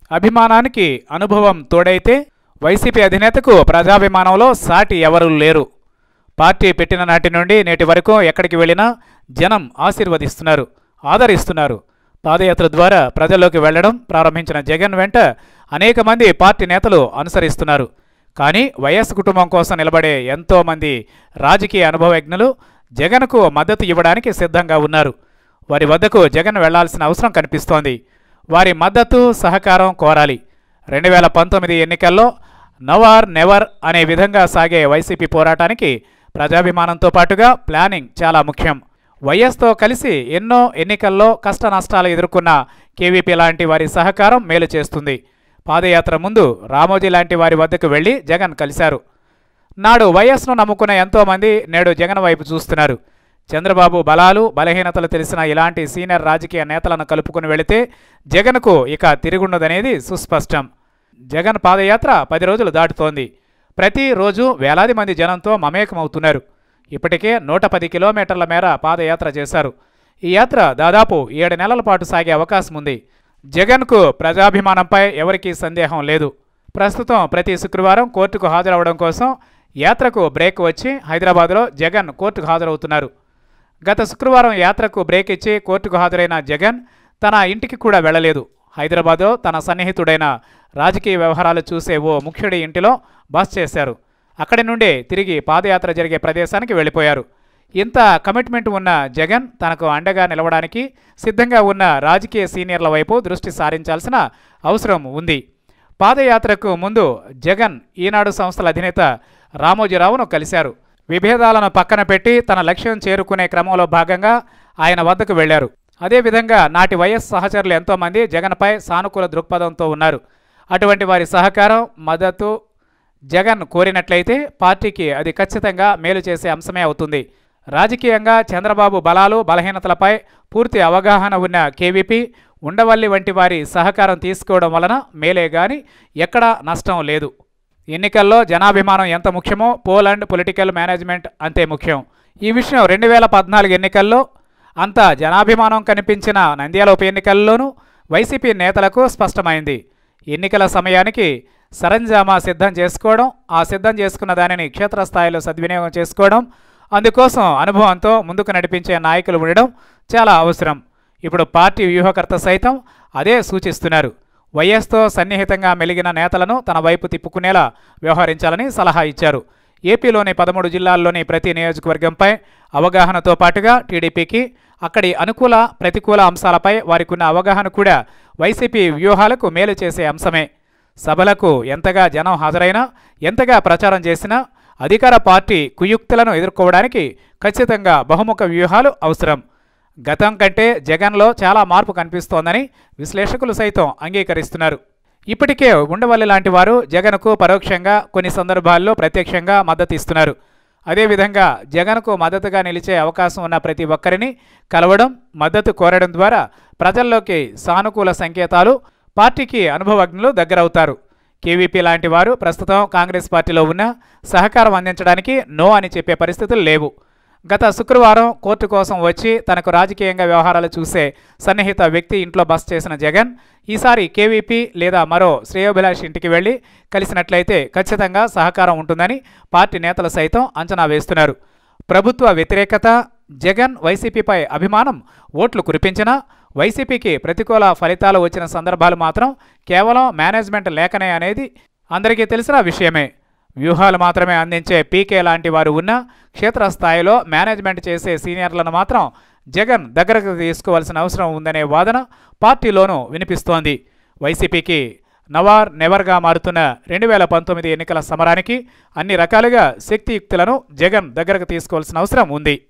అభిమానానికి అనుభవం తోడైతే వైసీపీ అధినేతకు ప్రజాభిమానంలో సాటి ఎవరూ లేరు పార్టీ పెట్టిన నాటి నుండి నేటి వరకు ఎక్కడికి వెళ్ళినా జనం ఆశీర్వదిస్తున్నారు ఆదరిస్తున్నారు పాదయాత్ర ద్వారా ప్రజల్లోకి వెళ్లడం ప్రారంభించిన జగన్ వెంట అనేక మంది పార్టీ నేతలు అనుసరిస్తున్నారు కానీ వైఎస్ కుటుంబం కోసం నిలబడే ఎంతో మంది రాజకీయ అనుభవజ్ఞులు జగన్కు మద్దతు ఇవ్వడానికి సిద్ధంగా ఉన్నారు వారి వద్దకు జగన్ వెళ్లాల్సిన అవసరం కనిపిస్తోంది వారి మద్దతు సహకారం కోరాలి రెండు వేల పంతొమ్మిది ఎన్నికల్లో నవార్ నెవర్ అనే విధంగా సాగే వైసీపీ పోరాటానికి ప్రజాభిమానంతో పాటుగా ప్లానింగ్ చాలా ముఖ్యం వైఎస్తో కలిసి ఎన్నో ఎన్నికల్లో కష్ట నష్టాలు ఎదుర్కొన్న కేవీపీ లాంటి వారి సహకారం మేలు చేస్తుంది పాదయాత్ర ముందు రామోజీ లాంటి వారి వద్దకు వెళ్లి జగన్ కలిశారు నాడు వైఎస్ను నమ్ముకున్న ఎంతోమంది నేడు జగన్ వైపు చూస్తున్నారు చంద్రబాబు బలాలు బలహీనతలు తెలిసిన ఇలాంటి సీనియర్ రాజకీయ నేతలను కలుపుకుని వెళితే జగన్కు ఇక తిరుగుండదనేది సుస్పష్టం జగన్ పాదయాత్ర పది రోజులు దాటుతోంది ప్రతిరోజు వేలాది మంది జనంతో మమేకమవుతున్నారు ఇప్పటికే నూట పది కిలోమీటర్ల మేర పాదయాత్ర చేశారు ఈ యాత్ర దాదాపు ఏడు నెలల పాటు సాగే అవకాశం ఉంది జగన్కు ప్రజాభిమానంపై ఎవరికీ సందేహం లేదు ప్రస్తుతం ప్రతి శుక్రవారం కోర్టుకు హాజరవడం కోసం యాత్రకు బ్రేక్ వచ్చి హైదరాబాద్లో జగన్ కోర్టుకు హాజరవుతున్నారు గత శుక్రవారం యాత్రకు బ్రేక్ ఇచ్చి కోర్టుకు హాజరైన జగన్ తన ఇంటికి కూడా వెళ్ళలేదు హైదరాబాద్లో తన సన్నిహితుడైన రాజకీయ వ్యవహారాలు చూసే ఓ ముఖ్యుడి ఇంటిలో బస్ చేశారు అక్కడి నుండే తిరిగి పాదయాత్ర జరిగే ప్రదేశానికి వెళ్ళిపోయారు ఇంత కమిట్మెంట్ ఉన్న జగన్ తనకు అండగా నిలవడానికి సిద్ధంగా ఉన్న రాజకీయ సీనియర్ల వైపు దృష్టి సారించాల్సిన అవసరం ఉంది పాదయాత్రకు ముందు జగన్ ఈనాడు సంస్థల అధినేత రామోజీరావును కలిశారు విభేదాలను పక్కన పెట్టి తన లక్ష్యం చేరుకునే క్రమంలో భాగంగా ఆయన వద్దకు వెళ్లారు అదేవిధంగా నాటి వైఎస్ సహచరులు ఎంతోమంది జగన్పై సానుకూల దృక్పథంతో ఉన్నారు అటువంటి వారి సహకారం మద్దతు జగన్ కోరినట్లయితే పార్టీకి అది ఖచ్చితంగా మేలు చేసే అంశమే అవుతుంది రాజకీయంగా చంద్రబాబు బలాలు బలహీనతలపై పూర్తి అవగాహన ఉన్న కేవీపీ ఉండవల్లి వంటి వారి సహకారం తీసుకోవడం వలన మేలే గాని ఎక్కడా నష్టం లేదు ఎన్నికల్లో జనాభిమానం ఎంత ముఖ్యమో పోల్ అండ్ పొలిటికల్ మేనేజ్మెంట్ అంతే ముఖ్యం ఈ విషయం రెండు వేల పద్నాలుగు ఎన్నికల్లో అంత జనాభిమానం కనిపించిన నంద్యాల ఉప ఎన్నికల్లోనూ వైసీపీ నేతలకు స్పష్టమైంది ఎన్నికల సమయానికి సరంజామా సిద్ధం చేసుకోవడం ఆ సిద్ధం చేసుకున్న దానిని క్షేత్రస్థాయిలో సద్వినియోగం చేసుకోవడం అందుకోసం అనుభవంతో ముందుకు నడిపించే నాయకులు ఉండడం చాలా అవసరం ఇప్పుడు పార్టీ వ్యూహకర్త సైతం అదే సూచిస్తున్నారు వైఎస్తో సన్నిహితంగా మెలిగిన నేతలను తన వైపు తిప్పుకునేలా వ్యవహరించాలని సలహా ఇచ్చారు ఏపీలోని పదమూడు జిల్లాల్లోని ప్రతి నియోజకవర్గంపై అవగాహనతో పాటుగా టీడీపీకి అక్కడి అనుకూల ప్రతికూల అంశాలపై వారికున్న అవగాహన కూడా వైసీపీ వ్యూహాలకు మేలు చేసే అంశమే సభలకు ఎంతగా జనం హాజరైనా ఎంతగా ప్రచారం చేసినా అధికార పార్టీ కుయుక్తులను ఎదుర్కోవడానికి ఖచ్చితంగా బహుముఖ వ్యూహాలు అవసరం గతం కంటే జగన్లో చాలా మార్పు కనిపిస్తోందని విశ్లేషకులు సైతం అంగీకరిస్తున్నారు ఇప్పటికే ఉండవల్లి లాంటి వారు జగన్కు పరోక్షంగా కొన్ని సందర్భాల్లో ప్రత్యక్షంగా మద్దతు ఇస్తున్నారు అదేవిధంగా జగన్కు మద్దతుగా నిలిచే అవకాశం ఉన్న ప్రతి ఒక్కరిని కలవడం మద్దతు కోరడం ద్వారా ప్రజల్లోకి సానుకూల సంకేతాలు పార్టీకి అనుభవజ్ఞులు దగ్గరవుతారు కేవీపీ లాంటి వారు ప్రస్తుతం కాంగ్రెస్ పార్టీలో ఉన్న సహకారం అందించడానికి నో అని చెప్పే పరిస్థితులు లేవు గత శుక్రవారం కోర్టు కోసం వచ్చి తనకు రాజకీయంగా వ్యవహారాలు చూసే సన్నిహిత వ్యక్తి ఇంట్లో బస్ చేసిన జగన్ ఈసారి కేవీపీ లేదా మరో శ్రేయోభిలాష్ ఇంటికి వెళ్లి కలిసినట్లయితే ఖచ్చితంగా సహకారం ఉంటుందని పార్టీ నేతలు సైతం అంచనా వేస్తున్నారు ప్రభుత్వ వ్యతిరేకత జగన్ వైసీపీపై అభిమానం ఓట్లు కురిపించినా వైసీపీకి ప్రతికూల ఫలితాలు వచ్చిన సందర్భాలు మాత్రం కేవలం మేనేజ్మెంట్ లేకనే అనేది అందరికీ తెలిసిన విషయమే వ్యూహాలు మాత్రమే అందించే పీకే లాంటి వారు ఉన్న క్షేత్రస్థాయిలో మేనేజ్మెంట్ చేసే సీనియర్లను మాత్రం జగన్ దగ్గరకు తీసుకోవాల్సిన అవసరం ఉందనే వాదన పార్టీలోనూ వినిపిస్తోంది వైసీపీకి నవార్ నెవర్గా మారుతున్న రెండు వేల పంతొమ్మిది ఎన్నికల సమరానికి అన్ని రకాలుగా శక్తియుక్తులను జగన్ దగ్గరకు తీసుకోవాల్సిన అవసరం ఉంది